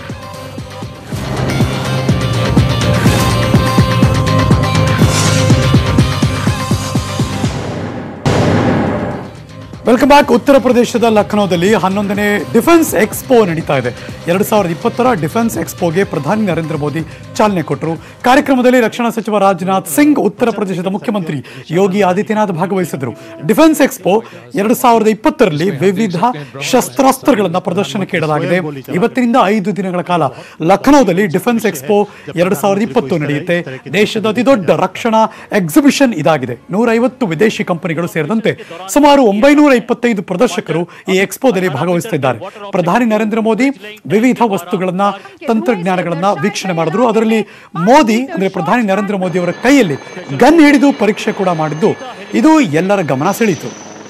ವೆಲ್ಕಮ್ ಬ್ಯಾಕ್ ಉತ್ತರ ಪ್ರದೇಶದ ಲಖನೌದಲ್ಲಿ ಹನ್ನೊಂದನೇ ಡಿಫೆನ್ಸ್ ಎಕ್ಸ್ಪೋ ನಡೀತಾ ಇದೆ ಎರಡು ಸಾವಿರದ ಇಪ್ಪತ್ತರ ಡಿಫೆನ್ಸ್ ಎಕ್ಸ್ಪೋಗೆ ಪ್ರಧಾನಿ ನರೇಂದ್ರ ಮೋದಿ ಚಾಲನೆ ಕೊಟ್ಟರು ಕಾರ್ಯಕ್ರಮದಲ್ಲಿ ರಕ್ಷಣಾ ಸಚಿವ ರಾಜನಾಥ್ ಸಿಂಗ್ ಉತ್ತರ ಪ್ರದೇಶದ ಮುಖ್ಯಮಂತ್ರಿ ಯೋಗಿ ಆದಿತ್ಯನಾಥ್ ಭಾಗವಹಿಸಿದರು ಡಿಫೆನ್ಸ್ ಎಕ್ಸ್ಪೋ ಎರಡು ಸಾವಿರದ ಇಪ್ಪತ್ತರಲ್ಲಿ ವಿವಿಧ ಶಸ್ತ್ರಾಸ್ತ್ರಗಳನ್ನು ಪ್ರದರ್ಶನಕ್ಕೆ ಇಡಲಾಗಿದೆ ಇವತ್ತಿನಿಂದ ಐದು ದಿನಗಳ ಕಾಲ ಲಖನೌದಲ್ಲಿ ಡಿಫೆನ್ಸ್ ಎಕ್ಸ್ಪೋ ಎರಡು ಸಾವಿರದ ಇಪ್ಪತ್ತು ನಡೆಯುತ್ತೆ ದೇಶದ ಅತಿದೊಡ್ಡ ರಕ್ಷಣಾ ಎಕ್ಸಿಬಿಷನ್ ಇದಾಗಿದೆ ನೂರೈವತ್ತು ವಿದೇಶಿ ಕಂಪನಿಗಳು ಸೇರಿದಂತೆ ಸುಮಾರು ಒಂಬೈನೂರ ಇಪ್ಪತ್ತೈದು ಪ್ರದರ್ಶಕರು ಈ ಎಕ್ಸ್ಪೋದಲ್ಲಿ ಭಾಗವಹಿಸುತ್ತಿದ್ದಾರೆ ಪ್ರಧಾನಿ ನರೇಂದ್ರ ಮೋದಿ ವಿವಿಧ ವಸ್ತುಗಳನ್ನ ತಂತ್ರಜ್ಞಾನಗಳನ್ನ ವೀಕ್ಷಣೆ ಮಾಡಿದ್ರು ಅದರಲ್ಲಿ ಮೋದಿ ಅಂದ್ರೆ ಪ್ರಧಾನಿ ನರೇಂದ್ರ ಮೋದಿ ಅವರ ಕೈಯಲ್ಲಿ ಗನ್ ಹಿಡಿದು ಪರೀಕ್ಷೆ ಕೂಡ ಮಾಡಿದ್ದು ಇದು ಎಲ್ಲರ ಗಮನ ಸೆಳೀತು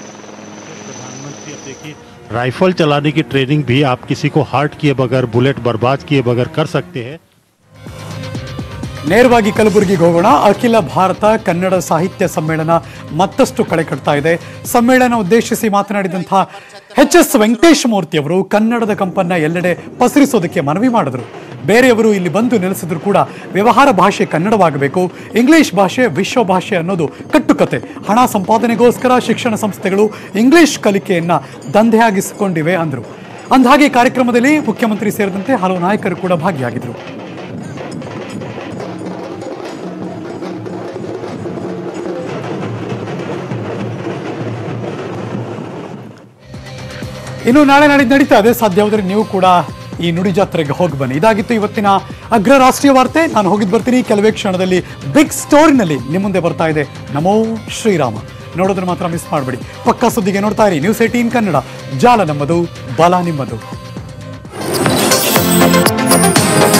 राइफल चलाने की ट्रेनिंग भी आप किसी को हार्ट किए बगैर बुलेट बर्बाद किए बगैर कर सकते हैं ನೇರವಾಗಿ ಕಲಬುರಗಿಗೆ ಹೋಗೋಣ ಅಖಿಲ ಭಾರತ ಕನ್ನಡ ಸಾಹಿತ್ಯ ಸಮ್ಮೇಳನ ಮತ್ತಷ್ಟು ಕಳೆ ಕಟ್ತಾ ಇದೆ ಸಮ್ಮೇಳನ ಉದ್ದೇಶಿಸಿ ಮಾತನಾಡಿದಂತಹ ಎಚ್ ಎಸ್ ವೆಂಕಟೇಶ ಮೂರ್ತಿ ಅವರು ಕನ್ನಡದ ಕಂಪನ್ನ ಎಲ್ಲೆಡೆ ಪಸರಿಸೋದಕ್ಕೆ ಮನವಿ ಮಾಡಿದ್ರು ಬೇರೆಯವರು ಇಲ್ಲಿ ಬಂದು ನೆಲೆಸಿದ್ರು ಕೂಡ ವ್ಯವಹಾರ ಭಾಷೆ ಕನ್ನಡವಾಗಬೇಕು ಇಂಗ್ಲಿಷ್ ಭಾಷೆ ವಿಶ್ವ ಭಾಷೆ ಅನ್ನೋದು ಕಟ್ಟುಕತೆ ಹಣ ಸಂಪಾದನೆಗೋಸ್ಕರ ಶಿಕ್ಷಣ ಸಂಸ್ಥೆಗಳು ಇಂಗ್ಲಿಷ್ ಕಲಿಕೆಯನ್ನ ದಂಧೆಯಾಗಿಸಿಕೊಂಡಿವೆ ಅಂದರು ಅಂದಹಾಗೆ ಕಾರ್ಯಕ್ರಮದಲ್ಲಿ ಮುಖ್ಯಮಂತ್ರಿ ಸೇರಿದಂತೆ ಹಲವು ನಾಯಕರು ಕೂಡ ಭಾಗಿಯಾಗಿದ್ದರು ಇನ್ನು ನಾಳೆ ನಾಡಿದ್ದು ನಡೀತಾ ಇದೆ ಸಾಧ್ಯವಾದರೆ ನೀವು ಕೂಡ ಈ ನುಡಿ ಜಾತ್ರೆಗೆ ಹೋಗಿ ಬನ್ನಿ ಇದಾಗಿತ್ತು ಇವತ್ತಿನ ಅಗ್ರ ರಾಷ್ಟ್ರೀಯ ವಾರ್ತೆ ನಾನು ಹೋಗಿದ್ದು ಬರ್ತೀನಿ ಕೆಲವೇ ಕ್ಷಣದಲ್ಲಿ ಬಿಗ್ ಸ್ಟೋರಿನಲ್ಲಿ ನಿಮ್ಮ ಮುಂದೆ ಬರ್ತಾ ಇದೆ ನಮೋ ಶ್ರೀರಾಮ ನೋಡೋದನ್ನ ಮಾತ್ರ ಮಿಸ್ ಮಾಡಬೇಡಿ ಪಕ್ಕಾ ಸುದ್ದಿಗೆ ನೋಡ್ತಾ ಇರಿ ನ್ಯೂಸ್ ಏಟೀನ್ ಕನ್ನಡ ಜಾಲ ನಮ್ಮದು ಬಲ ನಿಮ್ಮದು